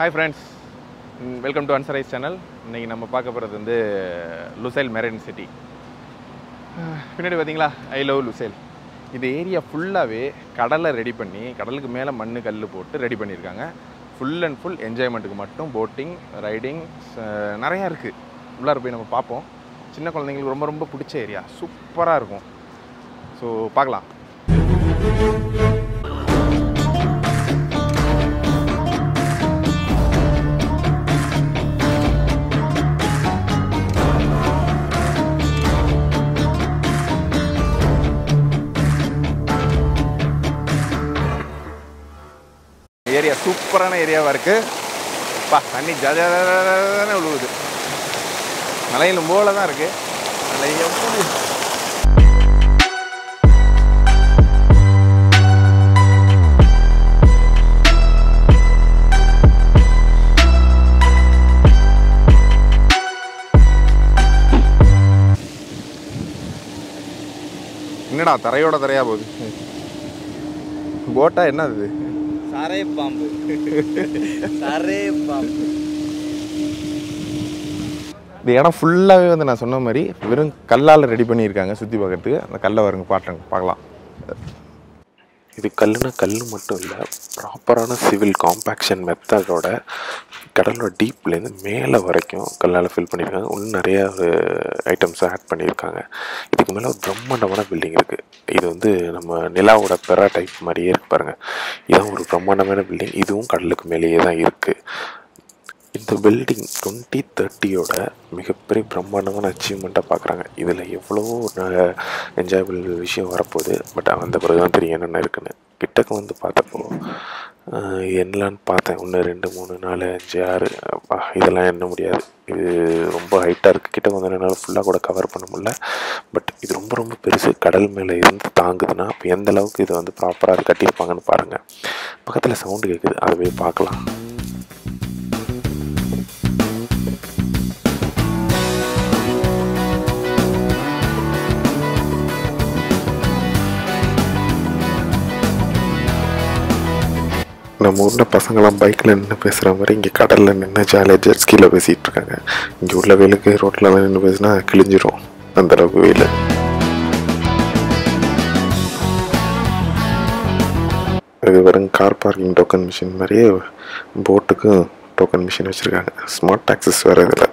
Hi friends welcome to அன்சரைஸ் channel இன்றைக்கி நம்ம பார்க்க போகிறது வந்து லுசைல் மெரின் சிட்டி பின்னாடி பார்த்தீங்களா ஐ லவ் லுசைல் இது ஏரியா ஃபுல்லாகவே கடலை ரெடி பண்ணி கடலுக்கு மேலே மண் கல் போட்டு ரெடி பண்ணியிருக்காங்க ஃபுல் அண்ட் ஃபுல் என்ஜாய்மெண்ட்டுக்கு மட்டும் போட்டிங் ரைடிங் நிறையா இருக்குது உள்ளார போய் நம்ம பார்ப்போம் சின்ன குழந்தைங்களுக்கு ரொம்ப ரொம்ப பிடிச்ச ஏரியா சூப்பராக இருக்கும் ஸோ பார்க்கலாம் ஏரியா சூப்பரான ஏரியாவாக இருக்குது பா தண்ணி ஜதான விழுவுது மலையிலும் போல தான் இருக்குது மலை எப்படி என்னடா தரையோட தரையா போகுது போட்டா என்ன அது சரே பாம்பு சரே பாம்பு இந்த இடம் ஃபுல்லாகவே வந்து நான் சொன்ன மாதிரி வெறும் கல்லால் ரெடி பண்ணியிருக்காங்க சுற்றி பார்க்கறதுக்கு அந்த கல்லை வருங்க பாட்டுங்க பார்க்கலாம் இது கல்லுனா கல் மட்டும் இல்லை ப்ராப்பரான சிவில் காம்பேக்ஷன் மெத்தடோட கடலோட டீப்லேருந்து மேலே வரைக்கும் கல்லால் ஃபில் பண்ணியிருக்காங்க இன்னும் நிறைய ஐட்டம்ஸை ஆட் பண்ணியிருக்காங்க இதுக்கு மேலே ஒரு பிரம்மாண்டமான பில்டிங் இருக்குது இது வந்து நம்ம நிலாவோட பெரா டைப் மாதிரியே இருக்கு பாருங்கள் இதுதான் ஒரு பிரம்மாண்டமான பில்டிங் இதுவும் கடலுக்கு மேலேயே தான் இருக்குது இந்த பில்டிங் டுவெண்ட்டி தேர்ட்டியோட மிகப்பெரிய பிரம்மாண்டமான அச்சீவ்மெண்ட்டாக பார்க்குறாங்க இதில் எவ்வளோ என்ஜாயபிள் விஷயம் வரப்போகுது பட் அந்த பிறகு தான் தெரியும் என்னென்ன இருக்குன்னு கிட்டக்க வந்து பார்த்தப்போ ஆஹ், என்னலான்னு பார்த்தேன் ஒன்று ரெண்டு மூணு நாலு அஞ்சு ஆறு அப்பா, இதெல்லாம் எண்ண முடியாது இது ரொம்ப ஹைட்டாக இருக்குது கிட்ட வந்து என்னால் ஃபுல்லாக கூட கவர் பண்ண முடியல பட் இது ரொம்ப ரொம்ப பெருசு கடல் மேலே இருந்து தாங்குதுன்னா அப்போ எந்த அளவுக்கு இதை வந்து ப்ராப்பராக கட்டியிருப்பாங்கன்னு பாருங்கள் பக்கத்தில் சவுண்டு கேட்குது அதை போய் பார்க்கலாம் நம்ம ஊரில் பசங்களாம் பைக்கில் நின்று பேசுகிற மாதிரி இங்கே கடலில் நின்று ஜாலியாக ஜெட் ஸ்கீல பேசிகிட்டு இருக்காங்க இங்கே உள்ள வெயிலுக்கு ரோட்டில் நின்று பேசினா கிழிஞ்சிரும் அந்த அளவுக்கு வெயில் இது வெறும் கார் பார்க்கிங் டோக்கன் மிஷின் மாதிரியே போட்டுக்கும் டோக்கன் மிஷின் வச்சுருக்காங்க ஸ்மார்ட் டாக்ஸஸ் வேறு இதில்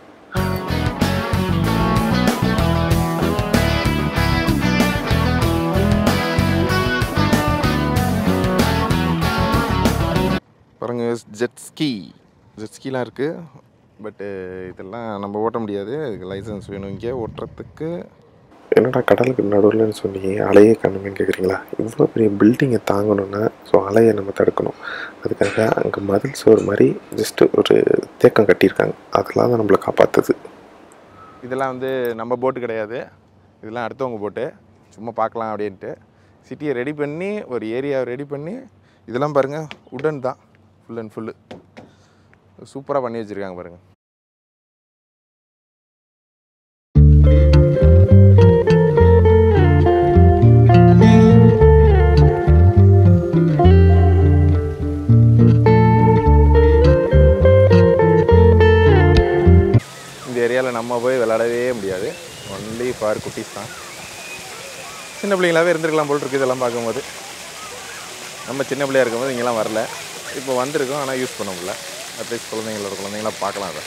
பாருங்க ஜெட் ஸ்கீ ஜெட் ஸ்கீலாம் இருக்குது பட்டு இதெல்லாம் நம்ம ஓட்ட முடியாது இதுக்கு லைசன்ஸ் வேணும் இங்கே ஓட்டுறதுக்கு என்னடா கடலுக்கு நடுவில்னு சொன்னீங்க அலையே கண்ணுமேன்னு கேட்குறீங்களா இவ்வளோ பெரிய பில்டிங்கை தாங்கணும்னா ஸோ அலையை நம்ம தடுக்கணும் அதுக்காக அங்கே மதில் சோறு மாதிரி ஜஸ்ட்டு ஒரு தேக்கம் கட்டியிருக்காங்க அதெல்லாம் தான் நம்மளை காப்பாற்றுது இதெல்லாம் வந்து நம்ம போட்டு கிடையாது இதெல்லாம் அடுத்தவங்க போட்டு சும்மா பார்க்கலாம் அப்படின்ட்டு சிட்டியை ரெடி பண்ணி ஒரு ஏரியாவை ரெடி பண்ணி இதெல்லாம் பாருங்கள் உடன் தான் ஃபுல் அண்ட் ஃபுல்லு சூப்பராக பண்ணி வச்சுருக்காங்க பாருங்கள் இந்த ஏரியாவில் நம்ம போய் விளையாடவே முடியாது ஒன்லி ஃபார் குட்டீஸ் தான் சின்ன பிள்ளைங்களாவே இருந்திருக்கலாம் போல் இருக்குது இதெல்லாம் பார்க்கும்போது நம்ம சின்ன பிள்ளையா இருக்கும்போது இங்கெல்லாம் வரல இப்போ வந்திருக்கோம் ஆனால் யூஸ் பண்ண முடியல அட்லீஸ்ட் குழந்தைங்களோட குழந்தைங்களாம் பார்க்கலாம் அதை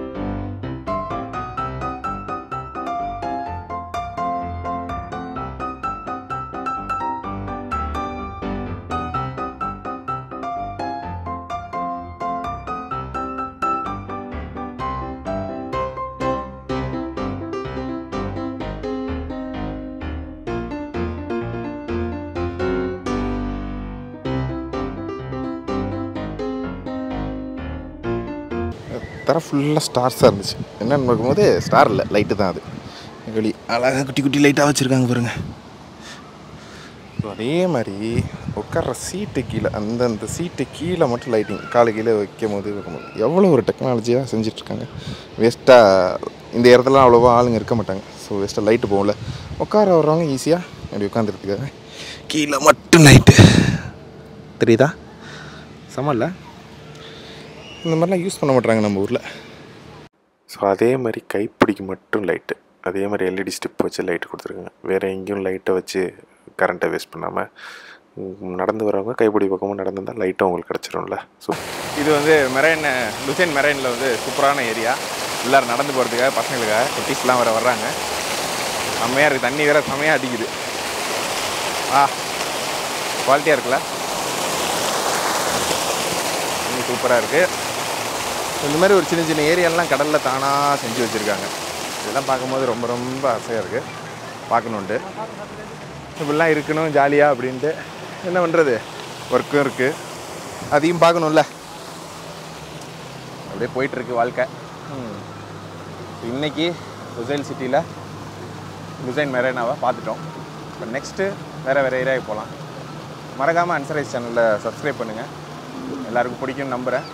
தர ஃபுல்லாக ஸ்டார்ஸாக இருந்துச்சு என்னன்னு பார்க்கும்போது ஸ்டார் இல்லை லைட்டு தான் அது வெளி அழகாக குட்டி குட்டி லைட்டாக வச்சுருக்காங்க பாருங்க ஸோ அதே மாதிரி உட்கார்ற சீட்டு கீழே அந்தந்த சீட்டு கீழே மட்டும் லைட்டிங் காலு கீழே வைக்கும் போது வைக்கும்போது எவ்வளோ ஒரு டெக்னாலஜியாக செஞ்சிட்ருக்காங்க வேஸ்ட்டாக இந்த இடத்துல அவ்வளோவா ஆளுங்க இருக்க மாட்டாங்க ஸோ வேஸ்ட்டாக லைட்டு போகல உட்கார வர்றவங்க ஈஸியாக அப்படி உட்காந்துருக்குது கீழே மட்டும் லைட்டு தெரியுதா செம இல்லை இந்த மாதிரிலாம் யூஸ் பண்ண மாட்றாங்க நம்ம ஊரில் ஸோ அதே மாதிரி கைப்பிடிக்கு மட்டும் லைட்டு அதே மாதிரி எல்இடி ஸ்டிப் வச்சு லைட்டு கொடுத்துருக்காங்க வேறு எங்கேயும் லைட்டை வச்சு கரண்ட்டை வேஸ்ட் பண்ணாமல் நடந்து வரவங்க கைப்பிடி பக்கமும் நடந்திருந்தால் லைட்டும் உங்களுக்கு கிடச்சிரும்ல ஸோ இது வந்து மெரைன் லுசைன் மெரைனில் வந்து சூப்பரான ஏரியா எல்லோரும் நடந்து போகிறதுக்காக பசங்களுக்காக குட்டீஸ்லாம் வேறு வர்றாங்க செம்மையாக இருக்குது தண்ணி வேறு செம்மையாக அடிக்குது ஆ குவாலிட்டியாக இருக்குல்ல தண்ணி சூப்பராக இருக்குது இந்த மாதிரி ஒரு சின்ன சின்ன ஏரியாலாம் கடலில் தானாக செஞ்சு வச்சுருக்காங்க இதெல்லாம் பார்க்கும்போது ரொம்ப ரொம்ப ஆசையாக இருக்குது பார்க்கணுன்ட்டு இப்படிலாம் இருக்கணும் ஜாலியாக அப்படின்ட்டு என்ன பண்ணுறது ஒர்க்கும் இருக்குது அதையும் பார்க்கணும்ல அப்படியே போயிட்டுருக்கு வாழ்க்கை ம். இன்னைக்கு லுசைல் சிட்டியில் லுசைன் மெரேனாவை பார்த்துட்டோம் இப்போ நெக்ஸ்ட்டு வேறு வேறு ஏரியாவுக்கு போகலாம் மறக்காமல் அன்சரைஸ் சேனலில் சப்ஸ்கிரைப் பண்ணுங்கள் எல்லாருக்கும் பிடிக்கும்னு நம்புகிறேன்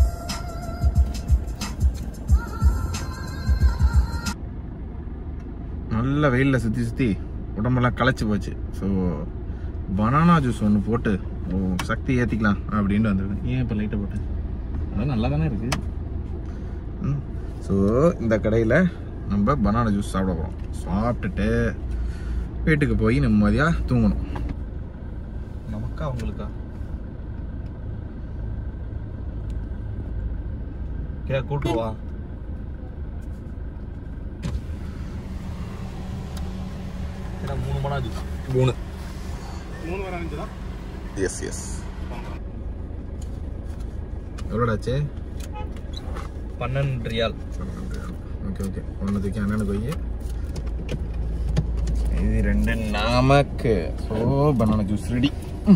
நல்ல வெயிலில் சுற்றி சுற்றி உடம்பெல்லாம் களைச்சி போச்சு ஸோ பனானா ஜூஸ் ஒன்று போட்டு ஓ சக்தி ஏற்றிக்கலாம் அப்படின்னு வந்திருக்கேன் ஏன் இப்போ லைட்டை போட்டு அதான் நல்லா தானே இருக்குது ம் ஸோ இந்த கடையில் நம்ம பனானா ஜூஸ் சாப்பிட போகிறோம் சாப்பிட்டுட்டு வீட்டுக்கு போய் நிம்மதியாக தூங்கணும் நமக்கா அவங்களுக்கா கே கூட்டு வா ஏன்னா மூணு மணி ஆச்சு மூணு மூணு மணி ஆச்சுதான் எஸ் எஸ் எவ்வளோடாச்சு பன்னெண்டு ரியால் ஓகே ஓகே ஒன்று தூக்கி அண்ணனுக்கு போய் இது ரெண்டு நமக்கு so banana juice ready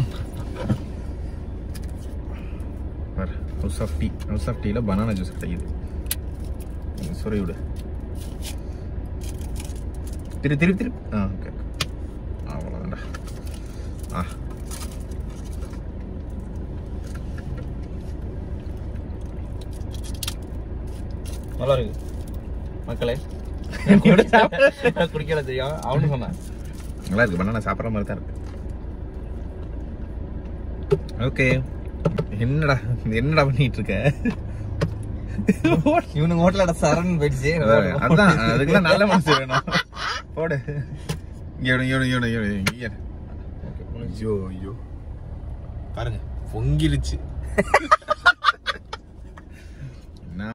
house of tea house of டீயில் பனானா ஜூஸ் கிடைக்குது இது சொறி விடு திரு திரு திரு ஆ ஓகே அவ்வளோதான்டா ஆ நல்லா இருக்கு மக்களே குடிக்கல தெரியும் அவனு சொன்னான் நல்லா இருக்கு பனானா சாப்பிட்ற மாதிரி தான் இருக்கு ஓகே என்னடா என்னடா பண்ணிட்டு இருக்க இவனுக்கு ஹோட்டலோட சரண் போயிடுச்சு அதான் அதுக்கெல்லாம் நல்ல மனசு வேணும் போடு இங்க விடு, இங்க விடு, இங்க விடு, இங்க விடு, இங்க விடு. ஐயோ ஐயோ பாருங்க பொங்கிருச்சு